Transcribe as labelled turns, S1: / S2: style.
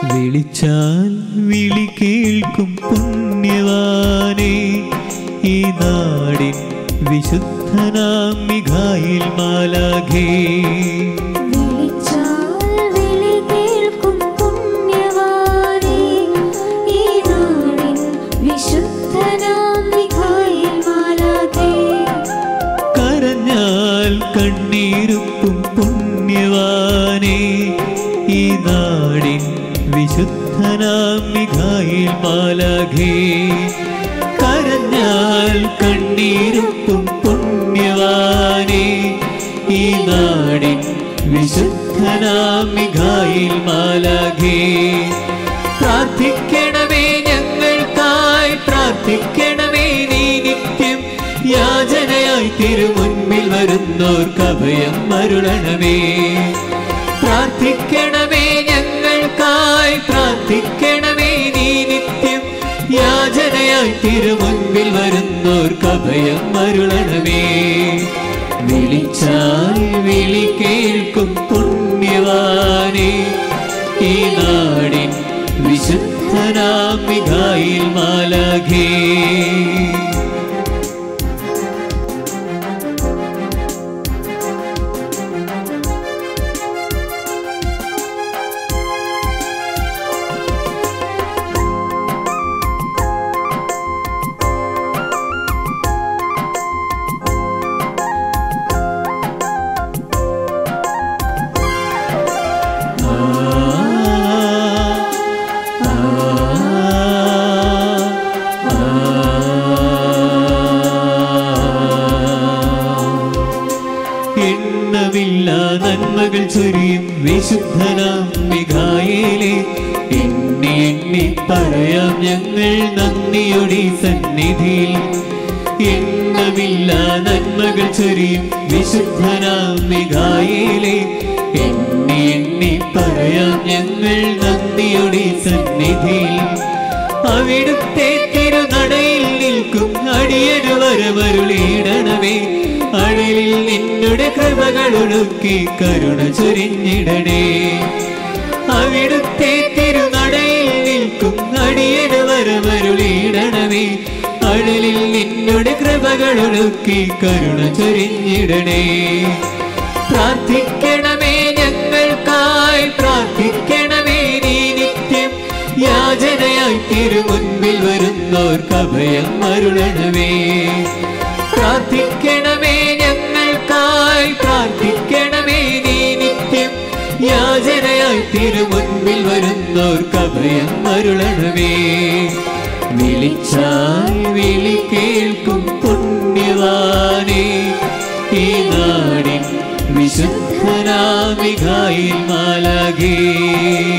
S1: വിളിച്ചാൽ വിളി കേൾക്കും പുണ്യവാനേ ഈ നാടിൻ വിശുദ്ധനാം മിഖായിൽ മാലാഖേ
S2: വിളിച്ചാൽ വിളി കേൾക്കും പുണ്യവാനേ ഈ നാടിൻ വിശുദ്ധനാം മിഖായേൽ മാലാഖേ
S1: കരഞ്ഞാൽ കണ്ണീരുപ്പും പുണ്യവാനേ ഈ നാടിൻ വിശുദ്ധനാം മിഖായിൽ മാലാഖേ കരഞ്ഞാൽ കണ്ണീരുപ്പും പുണ്യവാനേ ഈ നാടിൻ വിശുദ്ധനാം മിഖായിൽ മാലാഖേ പ്രാർത്ഥിക്കണമേ ഞങ്ങൾക്കായി പ്രാർത്ഥിക്കണമേ നീ നിത്യം യാചനയായി തിരുമുൻപിൽ വരുന്നോർക്ക് അഭയം അരുളണമേ പ്രാർത്ഥിക്കണമേ ഞങ്ങൾക്കായി പ്രാർത്ഥിക്കണമേ നീ നിത്യം യാചനയായി തിരുമുൻപിൽ വരുന്നോർക്ക് അഭയം അരുളണമേ വിളിച്ചാൽ വിളി കേൾക്കും പുണ്യവാനേ ഈ നാടിൻ വിശുദ്ധനാം മിഖായിൽ മാലാഖേ എണ്ണമില്ല നന്മകൾ ചൊരിയും വിശുദ്ധനാം മിഖായേലേ എണ്ണി എണ്ണി പറയാം ഞങ്ങൾ നന്ദിയൊടി സന്നിധിയിൽ എണ്ണമില്ല നന്മകൾ ചൊരിയും വിശുദ്ധനാം മിഖായേലേ എണ്ണി എണ്ണി പറയാം ഞങ്ങൾ നന്ദിയൊടി സന്നിധിയിൽ അവിടുത്തെ തിരുനടയിൽ നിൽക്കും അടിയനു വരമരുളിയിടണമേ അഴലിൽ നിന്നുടെ കൃപകൾ ഒഴുക്കി കരുണ ചൊരിഞ്ഞിടണേ അവിടുത്തെ തിരുനടയിൽ നിൽക്കും അടിയനു വരമരുളിയിടണമേ അഴലിൽ നിന്നുടെ കൃപകൾ ഒഴുക്കി കരുണ ചൊരിഞ്ഞിടണേ പ്രാർത്ഥിക്കണമേ ഞങ്ങൾക്കായി പ്രാർത്ഥിക്കണമേ നീ നിത്യം യാചനയായി തിരുമുൻപിൽ വരുന്നോർക്ക് അഭയം അരുളണമേ പ്രാർത്ഥിക്കണമേ ഞങ്ങൾക്കായി പ്രാർത്ഥിക്കണമേ നീ നിത്യം യാചനയായി തിരുമുൻപിൽ വരുന്നോർക്ക് അഭയം അരുളണമേ വിളിച്ചാൽ വിളി കേൾക്കും പുണ്യവാനേ ഈ നാടിൻ വിശുദ്ധനാമികായിൽ മാലാകേ